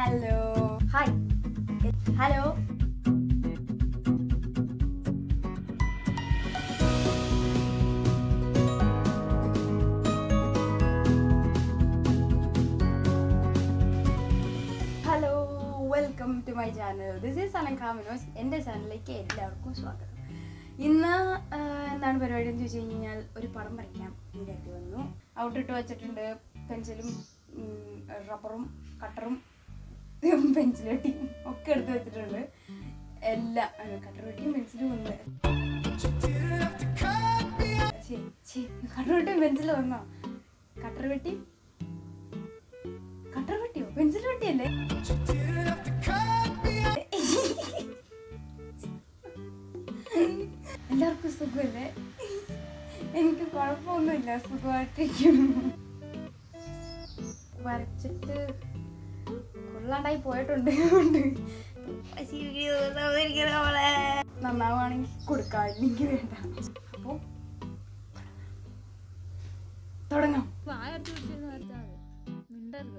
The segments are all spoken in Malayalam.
hello hi hello hello welcome to my channel this is Alanka Manoj എൻ്റെ ചാനലിലേക്ക് എല്ലാവർക്കും സ്വാഗതം ഇന്ന് ആ, എന്താണ് പരിപാടി എന്ന് ചോദിച്ചു കഴിഞ്ഞാൽ ഒരു പടം വരയ്ക്കാം ഇതിലേക്ക് വന്നു ഔട്ടിട്ട് വെച്ചിട്ടുണ്ട് പെൻസിലും ഉം, റബ്ബറും കട്ടറും പെൻസിൽ വെട്ടിയും ഒക്കെ എടുത്ത് വെച്ചിട്ടുണ്ട് എല്ലാം കട്ടർ വെട്ടിയും പെൻസിലും ഉണ്ട് കട്ടർ വെട്ടിയും പെൻസിൽ വന്നോ കട്ടർ വെട്ടി കട്ടർ വെട്ടിയോ പെൻസിൽ വെട്ടിയല്ലേ എല്ലാവർക്കും സുഖമല്ലേ എനിക്ക് കുഴപ്പമൊന്നുമില്ല സുഖമായിട്ടിരിക്കുന്നു വരച്ചിട്ട് കൊള്ളാണ്ടായി പോയിട്ടുണ്ട് നന്നാവുകയാണെങ്കിൽ കൊടുക്കാം ഇല്ലെങ്കിൽ വേണ്ട അപ്പോ തുടങ്ങാം വായ അടച്ചു പിടിച്ചിരുന്ന് വരച്ചാൽ മതി മിണ്ടരുത്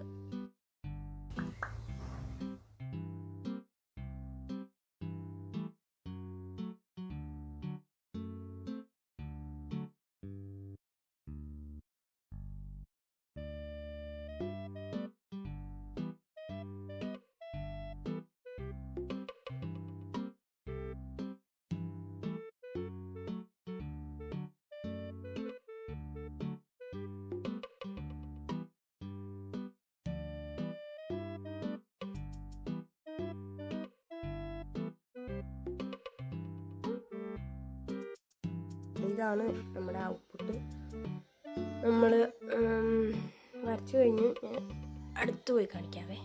ഇതാണ് നമ്മുടെ ഔട്ട്പുട്ട് നമ്മൾ വരച്ചു കഴിഞ്ഞ് ഞാൻ അടുത്ത് പോയി കാണിക്കാവേ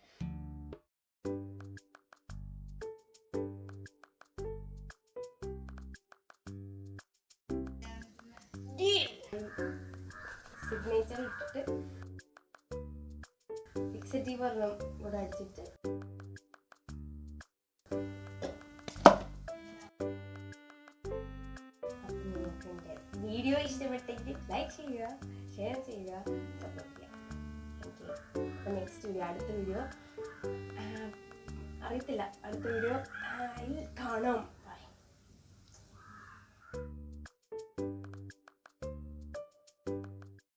സിഗ്നേച്ചർ ഇട്ടിട്ട് ഫിക്സറ്റീവ് ഒരെണ്ണം കൂടെ അടിച്ചിട്ട് അപ്പം നിങ്ങൾക്ക് എൻ്റെ വീഡിയോ ഇഷ്ടപ്പെട്ടെങ്കിൽ ലൈക്ക് ചെയ്യുക ഷെയർ ചെയ്യുക സപ്പോർട്ട് ചെയ്യുക ഓക്കെ അപ്പോൾ നെക്സ്റ്റ് വീഡിയോ അടുത്ത വീഡിയോ അറിയത്തില്ല അടുത്ത വീഡിയോ കാണാം